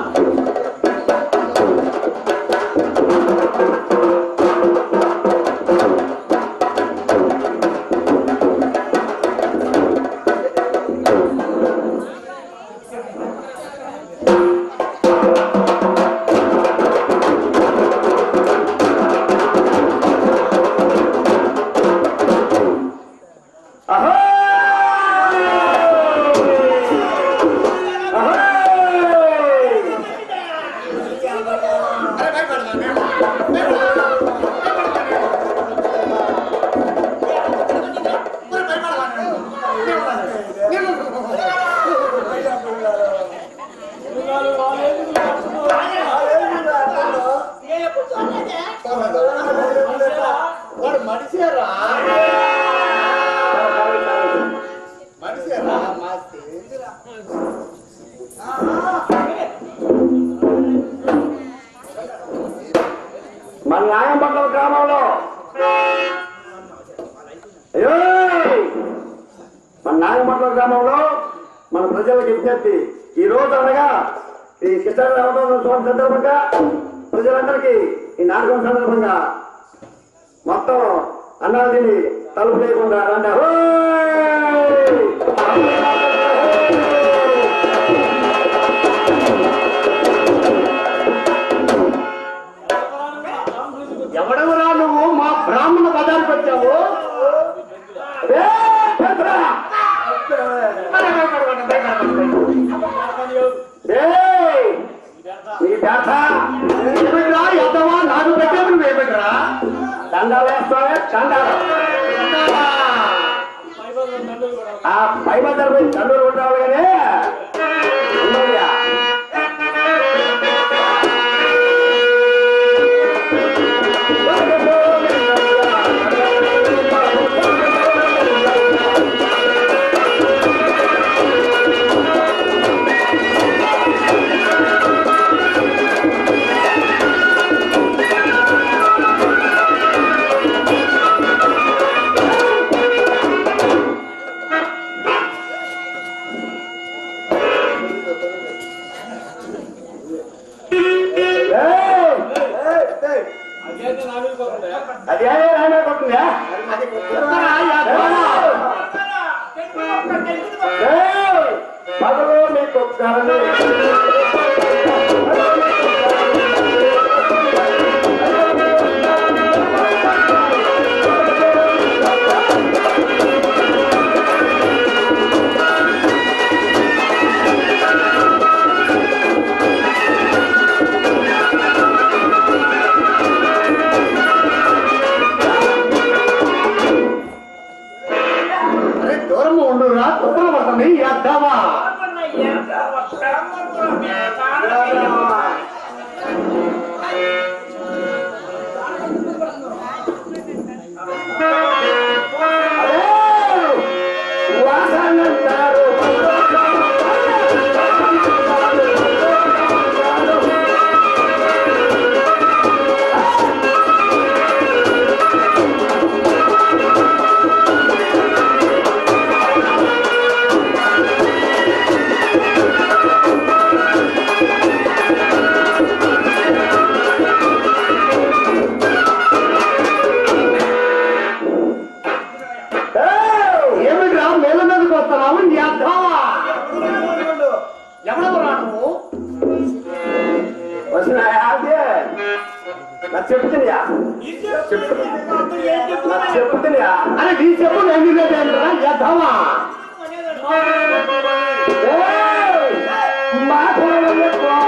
వాడు మనిషేరా మనిషేరా మాస్తి మన నాయంపట్నం గ్రామంలో అయ్యో మన నాగపట్నం గ్రామంలో మన ప్రజలకు విజ్ఞప్తి ఈ రోజు అనగా ఈ కృష్ణారామ స్వామి సందర్భంగా ప్రజలందరికీ ఈ నాటకం సందర్భంగా మొత్తం అన్నాలు తిని తలుపు లేకుండా రండి ఎవడెవరా నువ్వు మా బ్రాహ్మణ బజార్కి వచ్చావు ఏ, పెద్దరా! ఏయ్! నీ బేట ఏమిట్రా ఎద్దవా నాకు పెట్టేది నువ్వు ఏమిట్రా దండాలు వేస్తావే దండాలు ఆ పై బద్దలు పోయి దండలు ఉంటావు కానీ ఉండవుయా. ఏయ్! అది ఏ రామే కొట్టిందా పదలో మీకు ఒక్కరని అరే దూరం ఉండురా తుప్పలు పడుతుంది ఎద్దావా వాసనంటారు ఏమిట్రా మేల మీదకి వస్తున్నావు నీ అర్థమా ఎవడెవరా నువ్వు వచ్చినాయా అదే నాకు చెప్తున్నాయా నాకు చెప్తున్నాయా అరే నీ చెప్పు నేను ఏంట్రా అర్థమా మాట్లాడే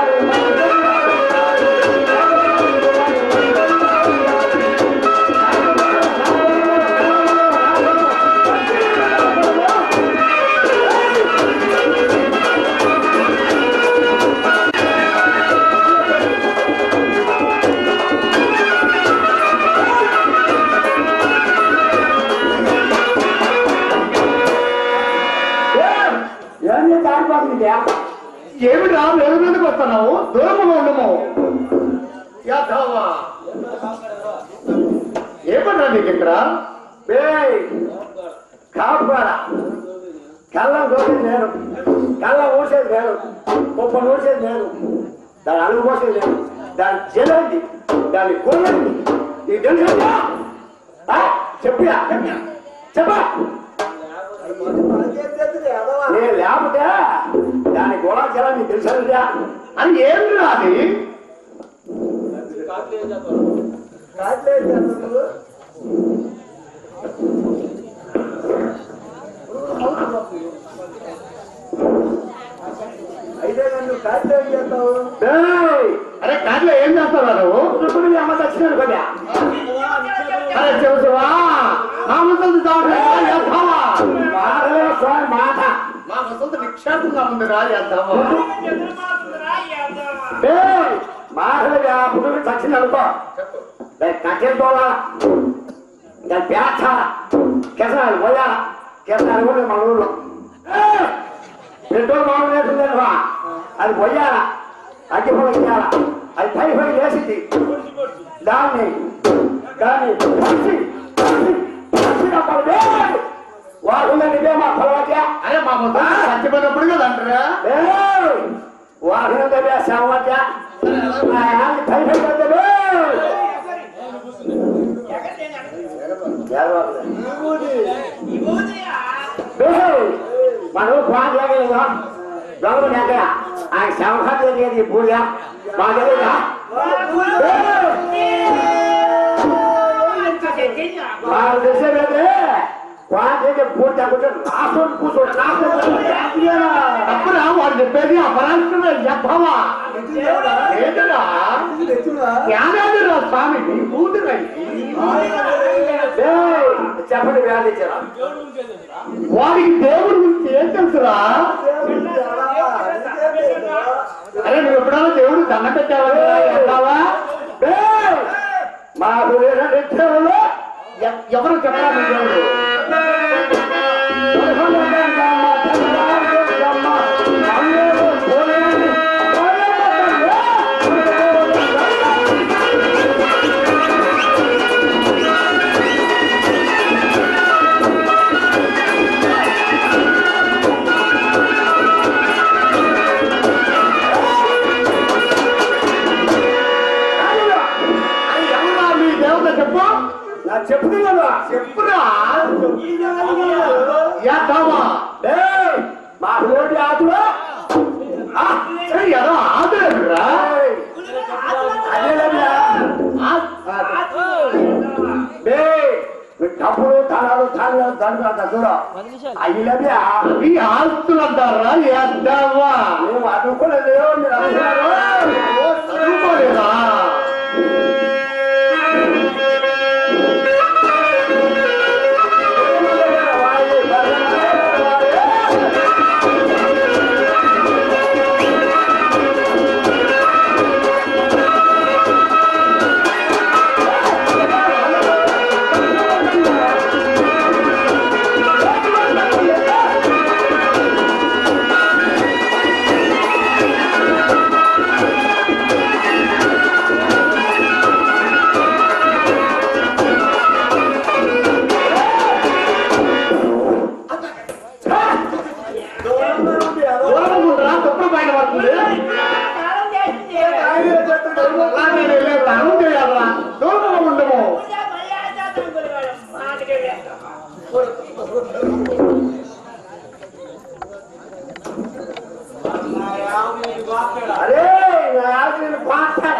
ఏమి దారిపోతుందా ఏమిట్రా వెలుగు మీదకి వస్తున్నావు దూరముగా ఉండము యాదవా ఏమన్నా నీకు ఇక్కడ ఏయ్, కాపాడ కళ్ళం కోసేది నేను కళ్ళం ఊసేది నేను కుప్ప ఊసేది నేను దాని అనుకోసం లేదు దాని జలంది దాని కొనండి నీకు తెలుసా ఆ? చెప్పుయా చెప్పా నేను లేకపోతే దాని గుణాచలం నీకు తెలుసా అని ఏం రాది అయితే నన్ను కాట్లు ఏం చేస్తావు ఏయ్! అరే కార్లో ఏం చేస్తావు నువ్వు ఇప్పుడు మీ అమ్మ చచ్చినాడు కదా అరే చెబుతావా నా ముసలి చేస్తావా మాటలే స్వామి మాట మా ముసలి నిక్షేపంగా ఉంది రా చేద్దామా ఏయ్! మాటలు పుట్టుకు చచ్చింది అనుకో దాని కట్టెలు తోలా దాని పేట కెసరాలు పోయాల కెసరాలు కూడా మన ఊళ్ళో ఏయ్! పెట్రోల్ మామూలు వేసిందనుకో అది పోయాల అగ్గి పొలం ఇయ్యాల అది పై పై వేసింది దాన్ని దాన్ని పచ్చి పచ్చి పచ్చి రప్పలు ఏయ్! వాడుందని ఇదే మా పొలవట్యా అరే మా ముసలి చచ్చిపోయినప్పుడు కదా అంటారా వాహనం దగ్గర సామర్థ్య పై పై పెద్దలు మనం పాట లేకలేదా దొంగ లేక ఆయన సంహార్ జరిగేది పూజ మా తెలియదా వాళ్ళు తెలిసేదే పాటకి పూజ కూర్చొని రాసుకొని కూర్చోండి రాసుకొని అప్పుడు వాడు చెప్పేది అపరాష్ట్రమే చెప్పవా ఏంటరా జ్ఞానాదిరా స్వామి నీ కూతురై చెప్పండి వ్యాధించారా వాడికి దేవుడి గురించి ఏం తెలుసురా అరే నువ్వు ఎప్పుడైనా దేవుడు దండ పెట్టావా మా గురువు ఎవరు చెప్పరా మీ దేవుడు అది ఎవరా మీ దేవుడు చెప్పు నా చెప్తున్నాను చెప్పురా యాదవా మా రోడ్డు ఆతులు ఎలా ఆదురా అదే లేదా డబ్బులు తలాలు తాళాలు దండ చూడ అవి లేదా ఈ ఆస్తులంటారా యాదవా నువ్వు అనుకోలేదు మీరు అనుకున్నారు చదువుకోలేదా దూరం ఉండరా తుప్పలు బయట పడుతుంది అలాగే వెళ్ళే తాను చేయాలరా దూరం ఉండము అరే నా ఆశలు పాస్తాడా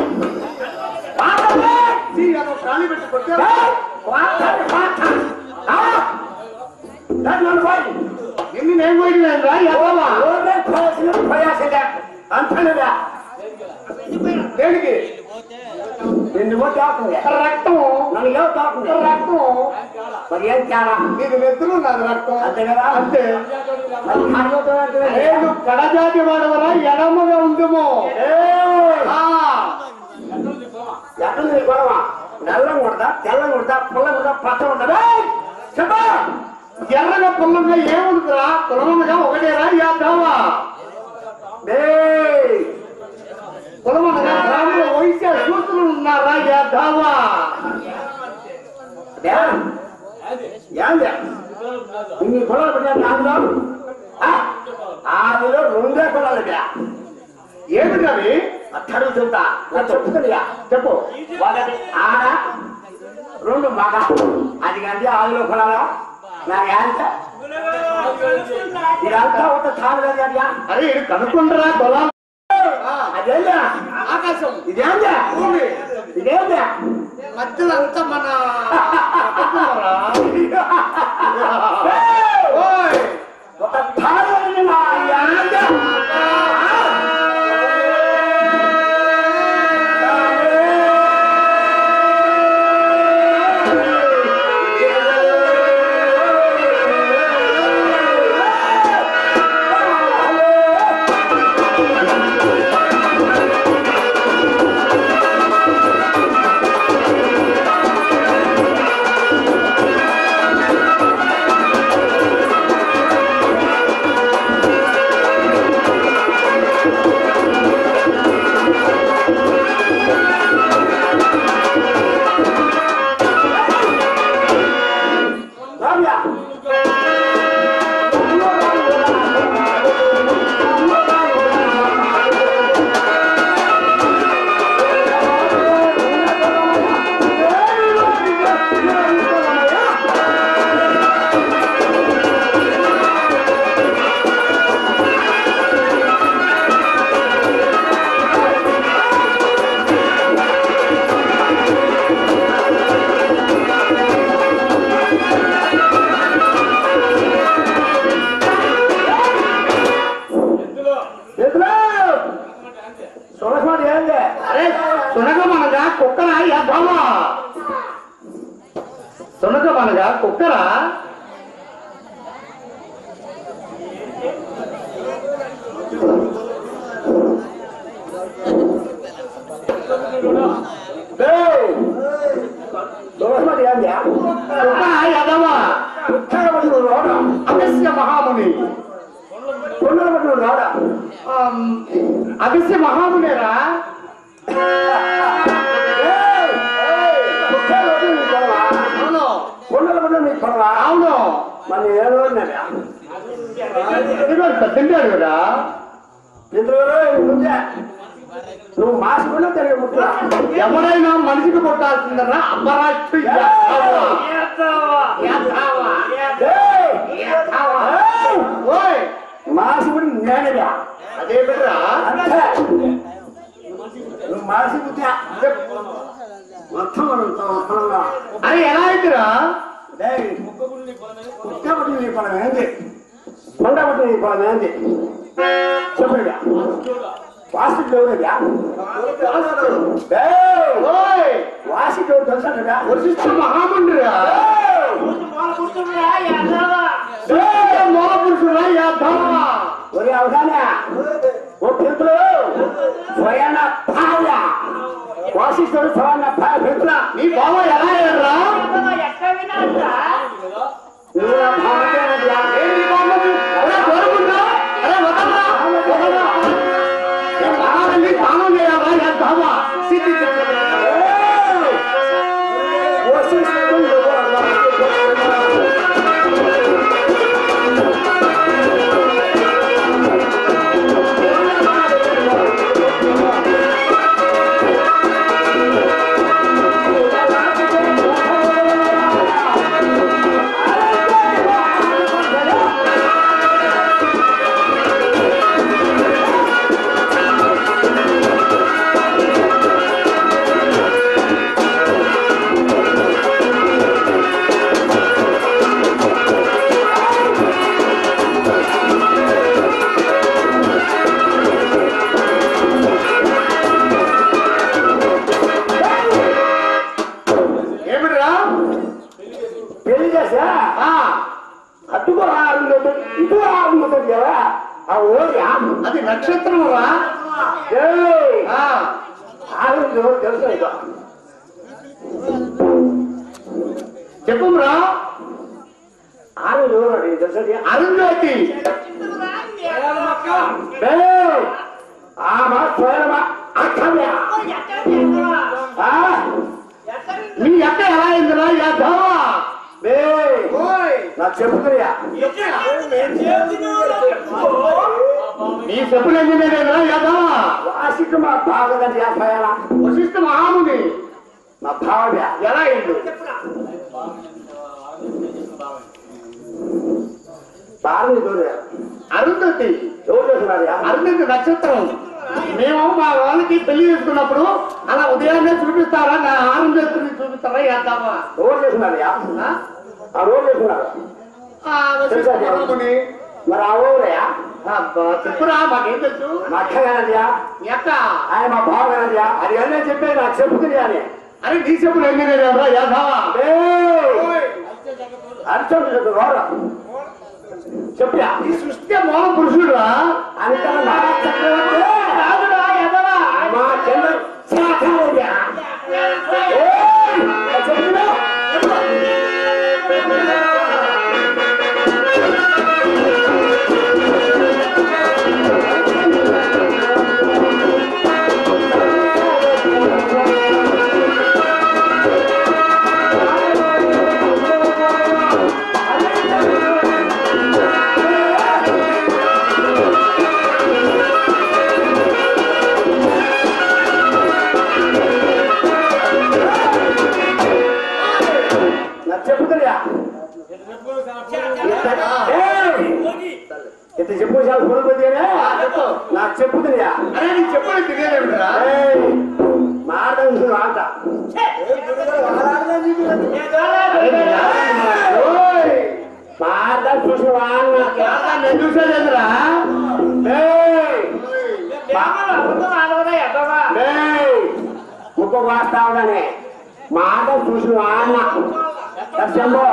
ఈ ఏదో ఖాళీ పెట్టి కొట్టారా? పాస్తాడు పాస్తాడు నన్ను పోయి ఎన్ని నేను పోయినా యాదవా ఓరే పోసిన పోయాసలే అంతలేదా దేనికి నిన్ను పోతే ఆకుంది రక్తం నన్ను ఏం తాకుంది రక్తం మరి ఏం చాలా నీకు నెత్తులు నాది రక్తం అంతే కదా అంతే మరి మాట్లాడుతున్నట్టు నేను కడజాతి వాడవరా ఎడమగా ఉందేమో ఆ, ఎక్కడ నీ గొడవ నల్లం కొడతా తెల్లం కొడతా పుల్లం కొడతా పచ్చ కొడతా చెప్పా ఎర్రగా పుల్లంగా ఏముందిరా కులమనగా ఒకటేరా యాదవా ఏయ్ కులమనగా గ్రామంలో వయసు చూస్తులు ఉన్నారా యాదవా ఏంది ఇన్ని కులాలు పెట్టారు అందులో ఆ, ఆదిలో రెండే కులాలు ఇక్కడ ఏమిటి అవి అట్టడు చెబుతా నా చెప్తుందిగా చెప్పు ఒకటి ఆడ రెండు మగ అది కంటే ఆవులో కొనాలా నా యాంత ఇదంతా ఒక తాను కదా అరే ఇది కనుక్కుంటారా పొలం అదేందా ఆకాశం ఇదేందా భూమి ఇదేందా మధ్యలో అంతా మన కనుక్కుంటారా? ఓయ్ ఒక తాను నా యాంత రామ్యా సోమస్వామి ఏంది అరే సునకమనగా కుక్కరా యథమా సునకమనగా కుక్కరా సోమస్వామి ఏంది కుక్కరా యథమా ఉత్తరపట్టు రోడ అగస్య మహాముని కొండలపట్టు రోడ ఆమ్, అగస్య మహామునేరా ఉత్తరపట్టు నీ పొడవా అవును కొండలపట్టు నీ పొడవా అవును మన ఏ రోజునవ్యా ఇదిగో తింటాడు కదా ఇందులో ముందే నువ్వు మాసుకున్నా తెలియ ముట్టు ఎవరైనా మనిషికి కొట్టాల్సిందరా అపరాష్ట్ర ఓయ్ మాసుకుని నేనగా అదే బిడ్డరా అంతే నువ్వు మాసి పుట్టా మొత్తం మనం పొలంగా అది ఎలా అయితేరా ఉత్తరపట్టు నీ పొలం ఏంది కొండపట్టు నీ పొలం ఏంది చెప్పగా వాసు ఎవరుగా ఓయ్ వాసి ఎవరు తెలుసా కదా వశిష్ఠ మహామండిరా మూల పురుషుడా యాదవ ఒరే అవగానే ఓ పెంతులు స్వయాన భావ వాసిస్తుడు స్వయాన భావ పెంతుల నీ బావ ఎలా అయ్యారా నువ్వు నా భావకేనయ్యా. ఏంటి బామ్మది? అరే దొరకుందా? అరే వదలరా? వదలరా? ఏ మహాబలి తానం చేయాలా యాదవ సిద్ధి ఏయ్! వశిష్ఠుడు ఏమిటిరా పెళ్లి చేసా ఆ, అటుకు ఆరు ఇటు ఆరు కదా ఆ ఓరియా అది నక్షత్రం రా ఏయ్! ఆ, ఆరు తెలుసు ఇక చెప్పురా ఆరు ఎవరు తెలుసు అరుంధతి ఏయ్! ఆమా స్వయమా అక్కమ్యా ఆ? నీ అక్క ఎలా అయిందిరా యాదవ ఏయ్! ఓయ్ నాకు చెప్పుకురియా నీ చెప్పులు ఎంగినేదేనా యాదవ వాసికి మా బావగా చేస్తాయా వశిష్ఠ మహాముని మా బావగా ఎలా ఇల్లు బాగా చూడలే అరుంధతి ఎవరు చేస్తున్నారా అరుంధతి నక్షత్రం మేము మా వాళ్ళకి పెళ్లి చేసుకున్నప్పుడు అలా ఉదయాన్నే చూపిస్తారా నా ఆనందతిని చూపిస్తారా యాదవ ఎవరు చేస్తున్నారా ఆ? ఆ రోజు చేస్తున్నారు ఆ వశిష్ఠ మహాముని మరి ఆ ఊరే అబ్బా, చెప్పురా మాకేం తెలుసు మా అక్క కనదియా ఎక్క ఆయన మా బావ కనదియా అది అన్నీ చెప్పేది నాకు చెప్పుతుంది అని అరే నీ చెప్పులు ఎంగినేదేవరా యాదవ అర్థం రోడ్డు చెప్పా ఈ సృష్టి మూల పురుషుడురా అంత మా చక్రవర్తి కాదురా యాదవ మా కింద శాఖ చెప్తున్నా నాకు చెప్పుతుందా ఇంత చెప్పు చాలా కొనుక్కుందేనే చెప్పు. నాకు చెప్పుతుందా అరే నీ చెప్పులు తిరిగేదేమిట్రా మాట్లాడుతు ఆట మాట చూసినవా యాదవ నేను చూసేదేంద్రా ముక్క వాస్తావుడనే మాట చూసినవా అన్న సత్యంబో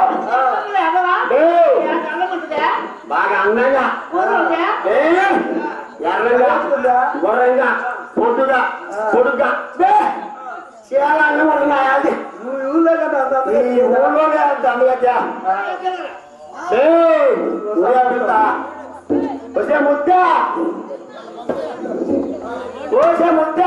బాగా అందంగా ఏ, ఎర్రగా గొర్రెగా పొద్దుగా పొడుగా ఏ, చాలా అందంగా ఉన్నాయి అది నువ్వు ఊళ్ళో కదా అంత ఈ ఊళ్ళోనే అంత అందంగా ఏయ్, నువ్వే అడుగుతా. వచ్చే ముద్ద వచ్చే ముద్ద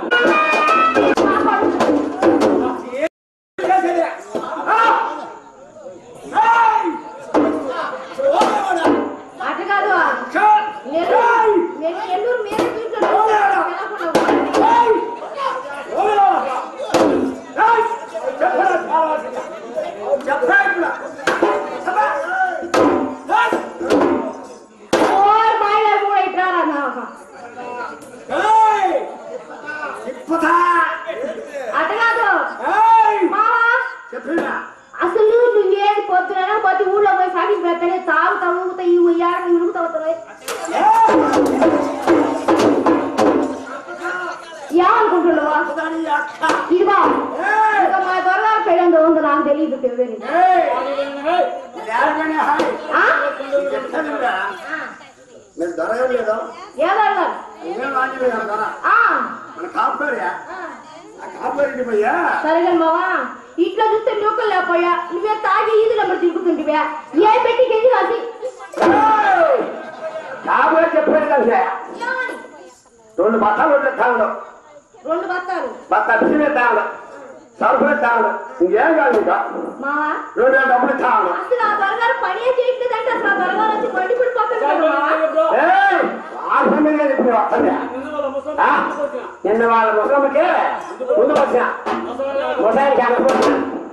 అటు కాదు నేను నేను ఎల్లూరు మీద కూర్చొని ఓయ్ మాయగారు కూడా ఇట్రారా నాకు అటు కాదు మావా చెప్పినా అసలు నువ్వేది పొద్దున పొద్దు ఊళ్ళో పోయి సాగి పెద్దనే తాగుతా ఊగుతా ఈ ఉయ్యాడ ఉరుగుతా అవుతుంది ఏమనుకుంటున్నావా ఇదిగో ఇక మా దొరగారు పెళ్ళందో ఉందో నాకు తెలియదు తెలియదు ఆ? మీరు దొరకలేదు ఏ దొరగారు ఏం వాంచలేదు దొర ఆ, మన కాపుకోరియా ఆ. ఆ కాపుకోరికి పోయా సరేగా మావా ఇట్లా చూస్తే నూకలు లేకపోయా నువ్వే తాగి ఈదు నెంబర్ తిరుగుతుంటివే ఏ పెట్టి గెంజి కాసి కాబోయే చెప్పాడు కదా రెండు బట్టలు ఉంటే తాగడం రెండు బత్తాలు బట్ట బియ్యమే తాగడం సరుకులే తాగడం ఇంకేం కాదు ఇంకా మావా రెండు వేల డబ్బులు తాగడం అసలు ఆ దొరగారు పనే చేయట్లేదంటే అసలు ఆ దొరగారు వచ్చి బండి పిడి పక్కన ఏయ్, ఆ సమయంలో ఇప్పుడు వస్తుంది ఆ? నిన్న వాళ్ళ ముసలమ్మకి ముందు వచ్చిన ముసాయికి అనుకుంటున్నా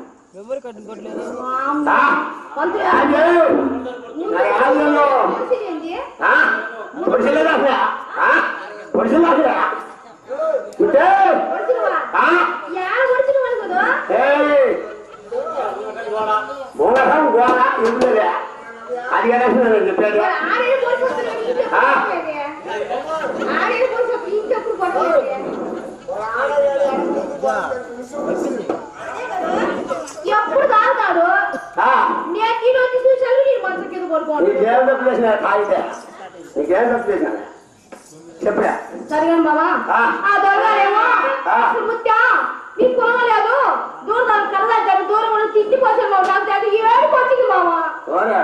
ఆ? యాజు, నా యాజులో, ఆ? పొడిచిలేదా అసలు? ఆ? పొడిచిలేదా అసలు? ఉంటే, ఆ? ఏయ్, మూలకం గోడ ఇల్లులే అది కదా నేను చెప్పేది ఎప్పుడు తాగుతాడు ఆ, నేను ఈ రోజు చూసాను నేను మంచం కింద పడుకోండి నీకేం తప్పు చేసిన తాగితే నీకేం తప్పు చేసిన చెప్పా సరిగా బాబా ఆ. ఆ దొంగలేమో ఆ. ముత్యా నీకు కొనలేదు దూరం దాని కళ్ళ దూరం ఉన్న తిట్టి కోసం నాకు అది ఏడు పచ్చింది బావా ఓరా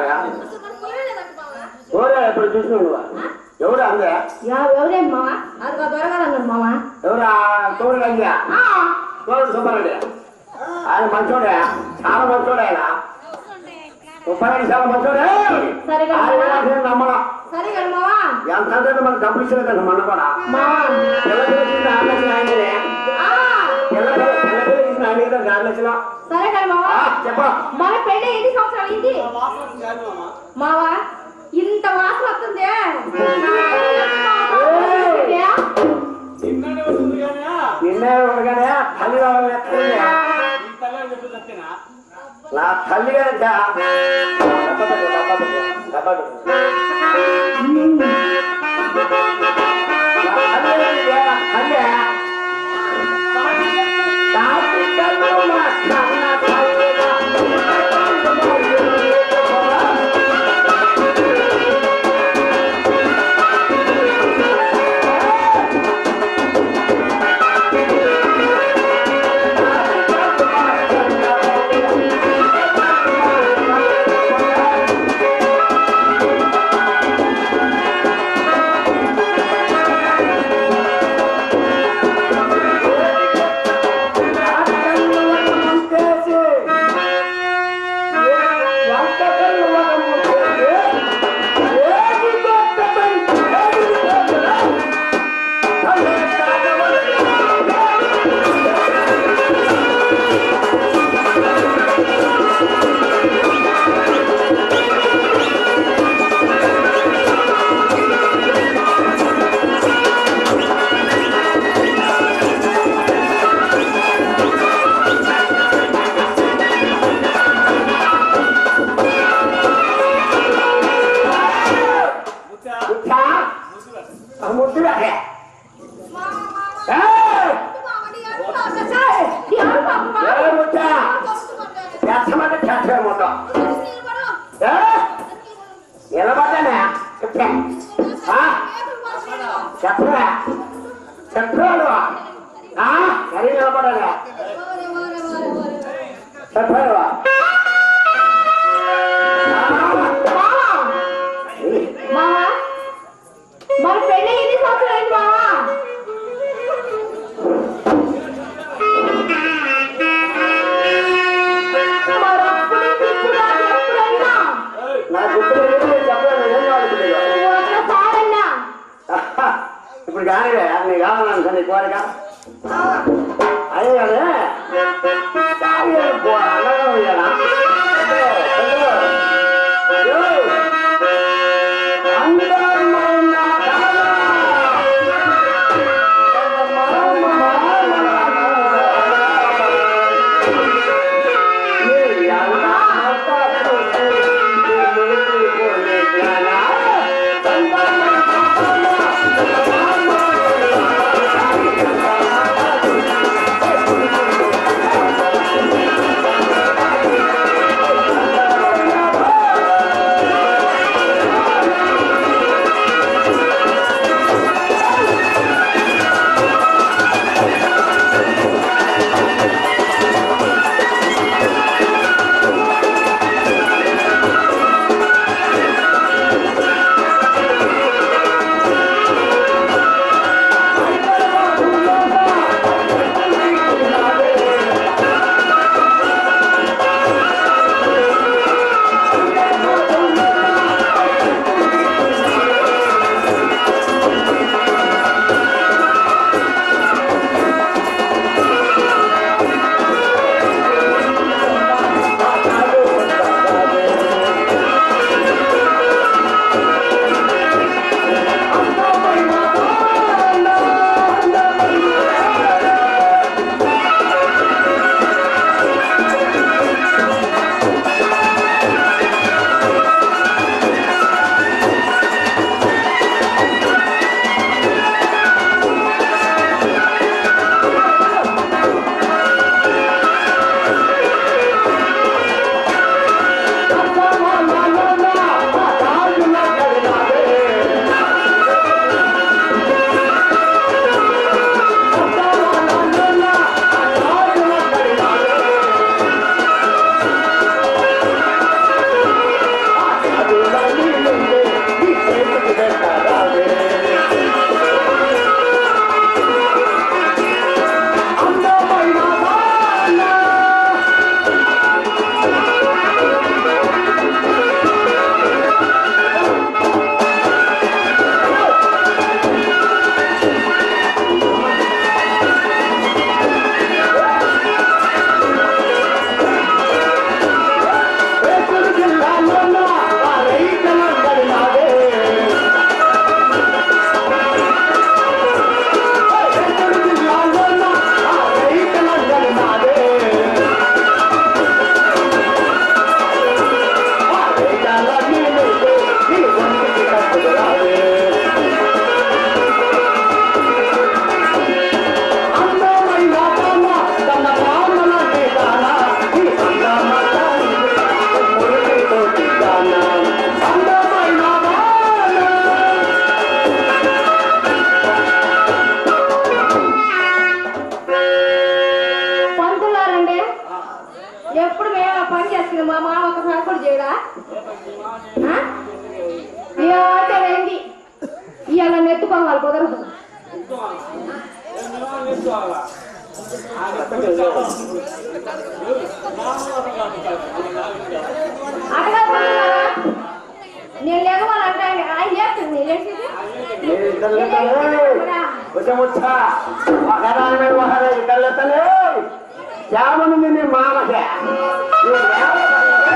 ఓరా ఎప్పుడు చూసినావు నువ్వు ఎవరు అందే యా ఎవరేం మావా అది దొరగారు అన్నాడు మావా ఎవరా తోడు అయ్యా ఆ, తోడు సుబ్బారెడ్డి ఆయన మంచోడే చాలా మంచోడే ఆయన సుబ్బారెడ్డి చాలా మంచోడే సరిగా ఆయన బావా. నేను నమ్మడం సరే కదా మావా ఎంత అంటే మనకు డబ్బులు ఇచ్చలేదండి మన కూడా మావా పిల్ల పిల్లకి ఆరు లక్షలు ఆయననే ఆ, పిల్ల పిల్ల పిల్ల పిల్లకి ఆయన కదా ఆరు లక్షలు సరే కదా మావా ఆ, చెప్ప మన పెళ్ళి ఎన్ని సంవత్సరాలు అయింది మావా ఇంత వాసన వస్తుంది నిన్నే ఉండగానే తల్లి రావాలని ఎక్కడుంది నా తల్లి కనుక ముద్దురా ఎవరు పాపమా? ఏ ముచ్చా చేస్తామంటే చేస్తామే మొత్తం ఏ? నిలబడ్డానే చెప్పే చెప్పరా చెప్పాడు సరే నిలబడాలి చెప్పాడు మావా మన పెళ్ళి ఎన్ని సంవత్సరాలు అయింది మావా మరి అప్పుడు ఇప్పుడు దాకా ఎప్పుడైనా నా గుర్తు చెప్పాను ఏం కావాలి ఒక్కసారన్నా ఇప్పుడు కానీ నీ కావాలని సార్ నీ కోరిక అదే కానీ తాగేది పో అన్నగా ఉయ్యాలా అందమైన ఆ నేను మా మామ ఒకసారి కూడా చేయడా ఆ? ఏమంటే ఏంటి ఇవాళ నెత్తుకోవాలి కుదరదు అడగా నేను లేకపోతే అంటే ఆయన ఆయన చేస్తుంది నేను చేసేది నేను ఇద్దరు లేతలే కొంచెం వచ్చా ఒకదాని మీద ఒకరే ఇద్దరు లేతలే ఏమనుంది నీ మామకే నువ్వు లేవలేదా?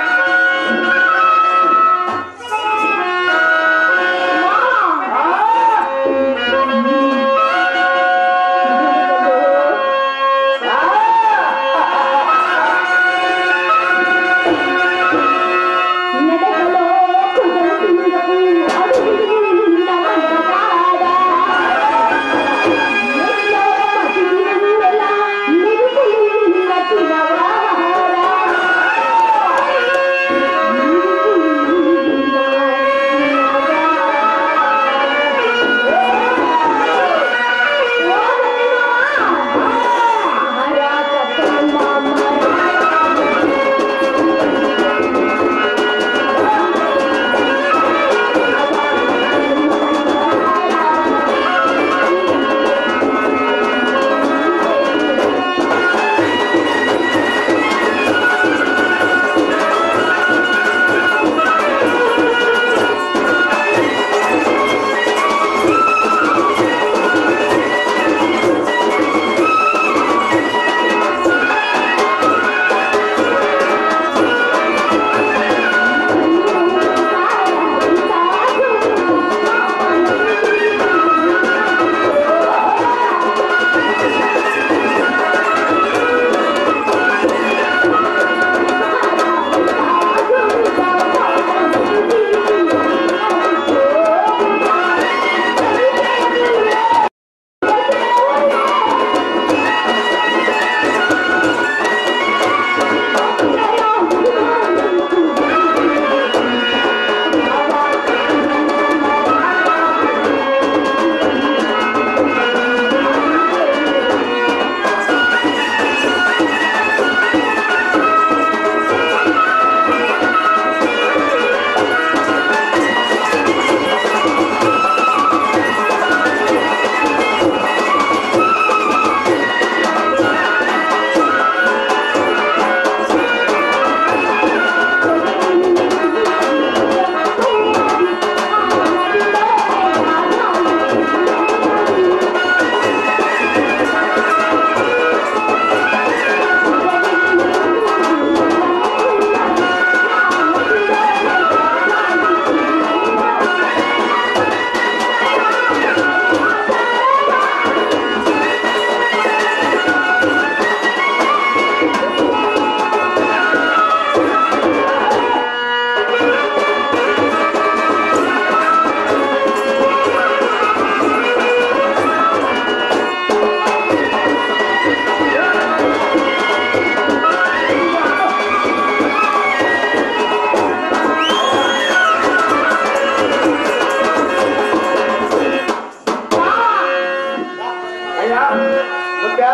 అయ్యా ముఖ్య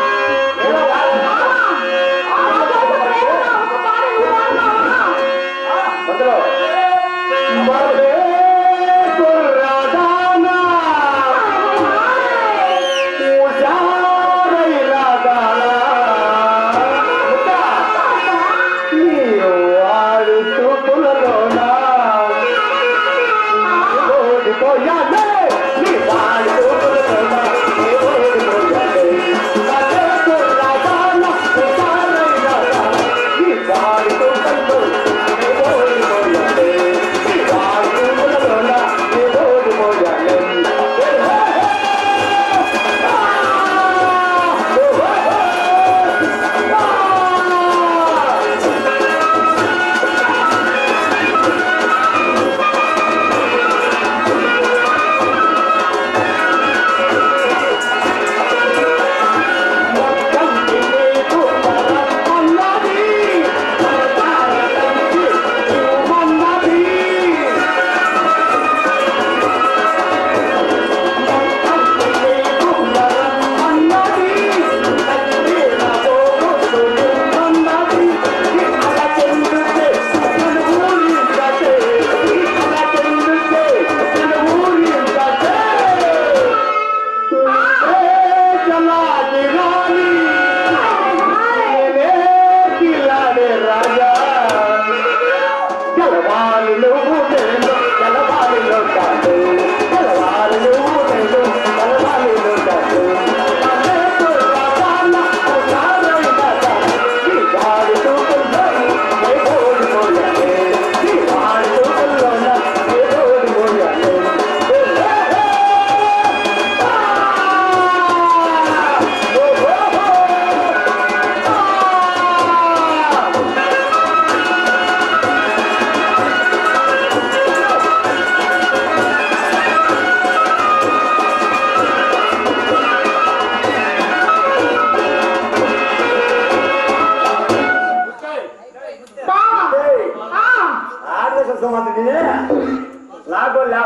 మొదలు వదే కుర్రదానా ఉజారై రాగాలా ముఖ్య నీవు వాడు చూపులలోనా ఓడిపోయానే నీ వాడు చూపులలోనా నీ ఓడిపోయానే వదే కుర్రదానా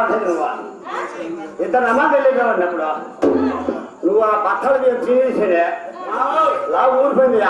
పడుతుంది నువ్వు ఇద్దరు నమ్మకం వెళ్ళేవాడిని అప్పుడు నువ్వు ఆ బట్టలు మేము తినేసేదే లా ఊరిపోయిందియా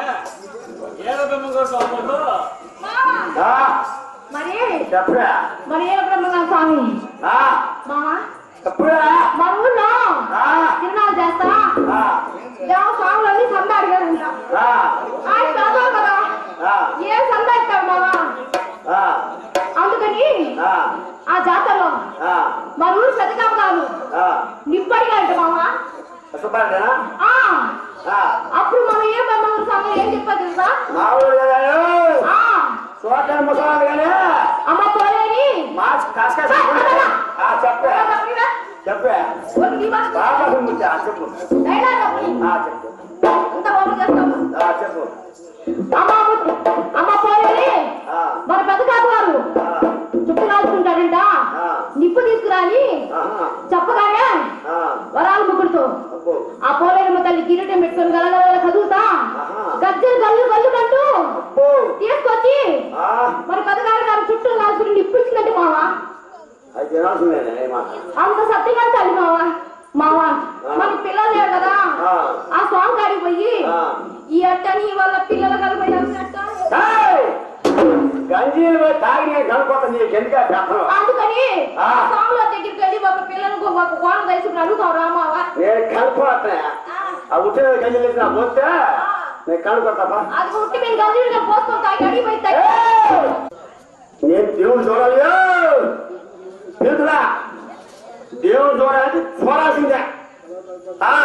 మావా ఆ, మరి చెప్పరా మరి ఏ బ్రహ్మగారు స్వామి ఆ, మావా చెప్పురా మన ఊళ్ళో ఆ, తిరునాళ్ళు చేస్తా ఆ, దేవ స్వాములన్నీ సంద అడిగారంట ఆ, ఆయన పెద్దవాళ్ళు కదా ఆ, ఏ సంద ఇస్తాడు మావా ఆ, అందుకని ఆ, ఆ జాతరలో ఆ, మన ఊరు పెద్ద కాదు ఆ. నిప్పడిగా అంట మావా సుబ్బారెడ్డినా? ఆ, ఆ, అప్పుడు మనం ఏ బ్రహ్మగారు స్వామి ఏం చెప్పారు తెలుసా మా ఊరు కదా ఆ, సోదర ముసలాడు కానీ అమ్మ పోలేని మా కసక ఆ చెప్పే చెప్పే బాబా ముచ్చా చెప్పు ఆ చెప్పు అంత ఓపెన్ చేస్తాము ఆ చెప్పు అమ్మ అమ్మ పోలేని ఆ, మన పెద్ద కాదు గారు ఆ, చుట్టూ రాసుకుంటాడంట ఆ, నిప్పు తీసుకురాని ఆహా, చెప్పగానే ఆ, వరాలు ముగ్గురుతో అబ్బో, ఆ పోలేరమ్మ తల్లి కిరీటం పెట్టుకొని గలగల చదువుతా ఆహా. గజ్జలు గల్లు గల్లు కంటూ అబ్బో, తీసుకొచ్చి ఆ, మన పెద్దగారు గారు చుట్టూ రాసుకుని నిప్పు ఇచ్చిందంటే మావ అది తినాల్సిందేనే ఈ మాట అంత సత్యంగా తల్లి మావ మావ మన పిల్లలు లేరు కదా ఆ. ఆ స్వామి కాడికి పోయి ఆ. ఈ అట్టని వాళ్ళ పిల్లల కలిపోయారు అట్ట ఏయ్! గంజీలు పోయి తాగి నేను కనుకోత నీకు ఎందుకు ఆ పెత్తనం అందుకని ఆ. స్వాముల దగ్గరికి వెళ్ళి ఒక పిల్లలకు ఒక కోణ తీసుకుని అడుగుతావు రామావా నేను కనుకోవట్లే ఆ ఉట్టిన గంజీలు వేసిన పోతే నేను కనుకోతాపా అది ఉట్టి మేము గంజులుగా పోసుకొని తాగి అడిగి పోయి తాగి ఏయ్! నేను దేవుడు చూడాలి తెలుసురా దేవుడు చూడాలంటే చూడాల్సిందే ఆ,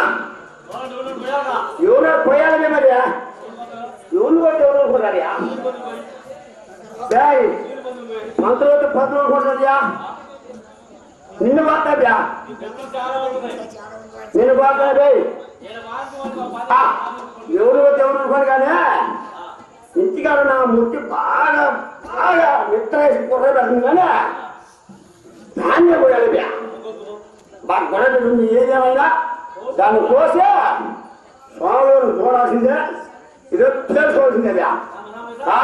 ఎవరో పోయాలి మరి ఎవరు కొట్టి ఎవరు అనుకున్నారయ్యా డేయ్, మంత్రులతో పత్రులు కొట్టదయా నిన్ను మాట్లాడా నిన్ను మాట్లాడే ఎవరు కొట్టి ఎవరు అనుకోరు కానీ ఇంటికాడ నా ముట్టి బాగా బాగా నిద్ర వేసి కుర్ర పెడుతుంది కానీ దాన్నే పోయాలి బ్యా బాగా గొడవ పెడుతుంది ఏదేమైనా దాన్ని కోసే స్వామిని చూడాల్సిందే ఇదో తెలుసుకోవాల్సిందే బ్యా ఆ?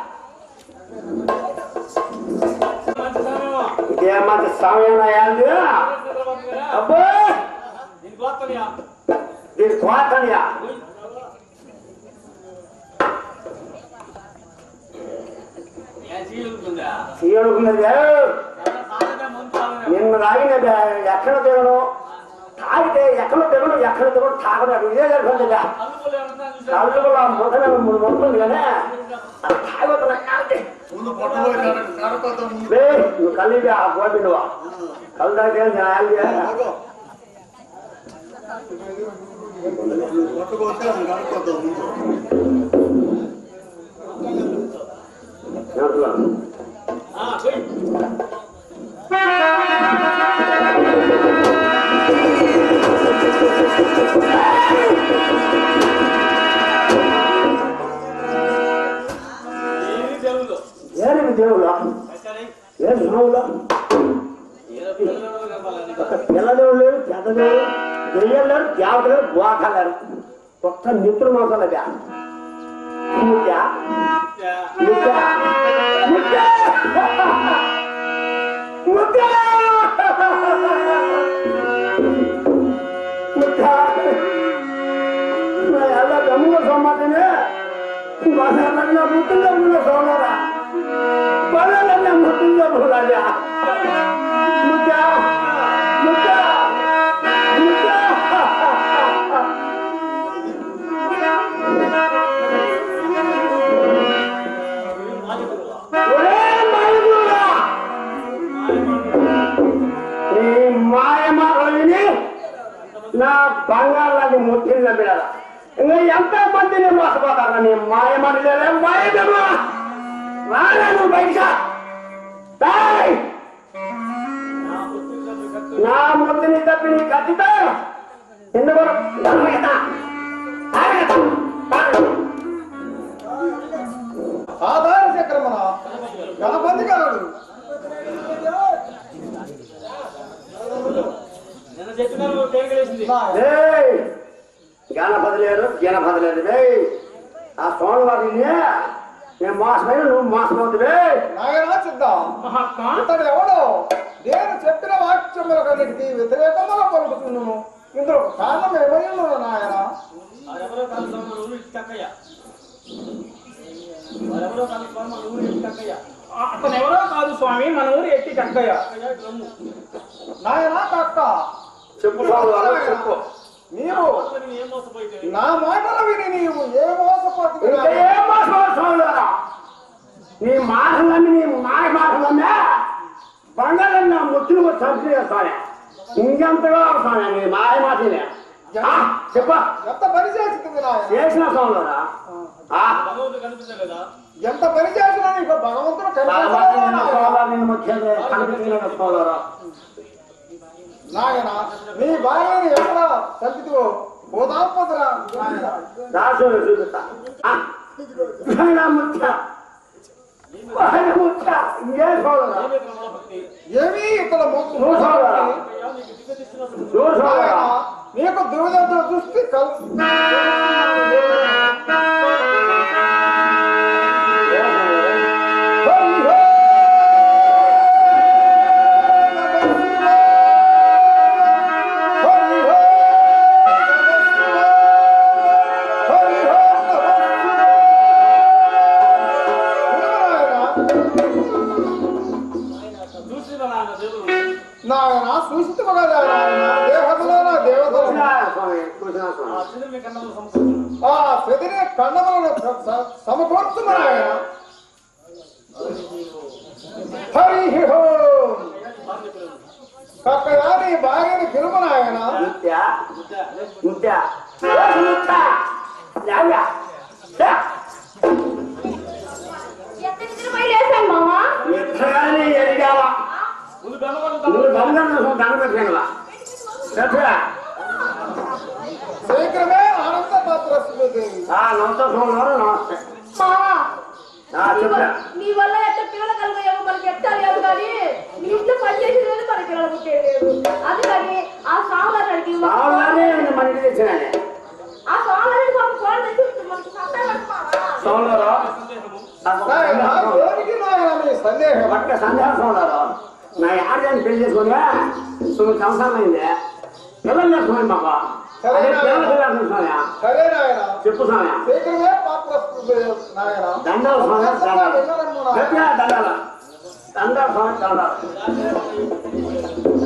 ఇదేమంత సమయం అయ్యాలి అబ్బో దీని కోతనియా సీనుకున్నది నిన్ను తాగిన ఎక్కడ తినను తాగితే ఎక్కడ తినను ఎక్కడ తినను తాగడు ఇదే జరుగుతుంది కళ్ళు మొదల మొదలు కానీ తాగుతున్నా నువ్వు కలిపి ఆ పోటీ నువ్వు కళ్ళు తాగితే న్యాయాలు ఏమి దేవుడు ఏం స్వాములు ఒక పిల్లదేవుడు లేడు పెద్దదేవుడు దెయ్యం లేడు దేవత లేడు బోక లేడు ఒక్క నిద్ర మోసాల బ్యా ముత్య ముత్య ముత్య ముత్య ముత్య నా ಎಲ್ಲ ಗಮನ ಸಮಾಜನೆ ಬಾಸರನ್ನ ಮುತ್ತಿಂದ ಮುಲ್ಲ ಸೋನರ ಬಲರನ್ನ ಮುತ್ತಿಂದ ಮುಲ್ಲಲ್ಲ ಮುದ್ದ ಮುದ್ದ ಮುದ್ದ ఒరే మాయగుడా నీ మాయ మాటలు విని నా బంగారాన్ని ముట్టిన బిడ్డ ఇంకా ఎంత మందిని మోసపోతారు నీ మాయ మాటలే మాయదమ్మా రాలే నువ్వు బయటగా తాయ్ నా ముద్దుని తప్పి నీ కత్తితో ఎందుకు నమ్మకతా ఆధార చక్రమణ గణపతి గారు గణపతి లేరు గణపతి లేరు రే ఆ సోమవారిని నేను మోసమైన నువ్వు మోసపోతువే నాయనా చూద్దాం మహాత్మా ఇతడు ఎవడో నేను చెప్పిన వాక్యములకన్నిటికీ వ్యతిరేకముగా పలుకుతున్నాను ఇందులో ఒక కారణం ఏమైనా నాయన వారెవరో కాదు స్వామి మన ఊరు కక్కయ్య వారెవరో కాదు స్వామి మన ఊరు కక్కయ్య అతను ఎవరో కాదు స్వామి మన ఊరు ఎట్టి కక్కయ్య కక్కయ్య డ్రమ్ము నాయన కక్క చెప్పు స్వామి చెప్పు నీవు అసలు ఏం మోసపోయితే నా మాటలు విని నీవు ఏ మోసపోతుంది ఇంకా ఏం మోసపోదు స్వామి నీ మాటలన్నీ నీ మాయ మాటలన్నా బంగారం నా ముచ్చులు చంపి చేస్తానే ఇంకెంతగా వస్తానే నీ మాయ మాటలే ఆ, చెప్పా ఎంత పని చేసింది నాయన చేసిన సోదరా భగవంతుడు కనిపించలేదా ఎంత పని చేసినా నీకు భగవంతుడు కనిపించలేదా నాయన? నాయన నీ భార్యని ఎక్కడ చంపితివో పోదాం పోతురా నాయన రాసు చూపిస్తా ముచ్చ ముచ్చ ఇంకే సోదరా ఏమే క్రమంలో భక్తి ఏమీ ఇక్కడ మొక్కు నువ్వు చూడరా? కక్కయ్య నీకు దిగ్గదిస్తున్నప్పుడు నువ్వు సోదరా నీకు దుర్గంధ దృష్టి కల్ చూసిన నాయన దేవుడు నాయన సూచితముగా నాయన దేవతలో నా దేవతలు చూసినా స్వామి చూసినా ఆ స్వామి చిన్న కన్నంలో సమస్య ఆ చెదిరే కండములను స- సమకూర్చుము నాయన హరి ఓం కక్కయా నీ భార్యని పిలుపు నాయన ముత్య ముత్య ముత్య లావ్యా ఎక్కడి నుంచి పోయి లేచాను మామ ముత్తగానే ఎదిగావా ముందు బెమ్మగొండ నువ్వు దొంగ దండ పెట్టినవా చెప్పా శీఘ్రమే ఆనంద పాత్ర దేవి ఆ నమస్తే సోమవారం నమస్తే మామ ఆ నీ చెప్పా వల్ల- నీ వల్ల ఎంత పిల్లలు కలిగాయో మనకి ఎట్టాలి లేదు కానీ నీ ఇంట్లో పని చేసేది లేదు మన పిల్లలు పుట్టేది అందుకని ఆ సాములాడికి రావాలని మన ఇంటికి తెచ్చినానే ఆ సాములాడికి మాకు ఫోన్ తెచ్చి మనకి సత్తా సోమవారం నాయన దేనికి నాయన నీ సందేహం పక్క సందేహం సోమవారం నా ఆడదాన్ని పెళ్లి చేసుకుని తొమ్మిది సంవత్సరాలు అయింది పిల్లలు చేసుకుని మాకు అదే పిల్లలు పిల్లలు చూసానే సరే నాయన చెప్పు స్వామి శీఘ్రమే పాత్ర నాయన దండాలు స్వామి దండాలు గట్టిగా దండాలు దండాలు స్వామి దండాలు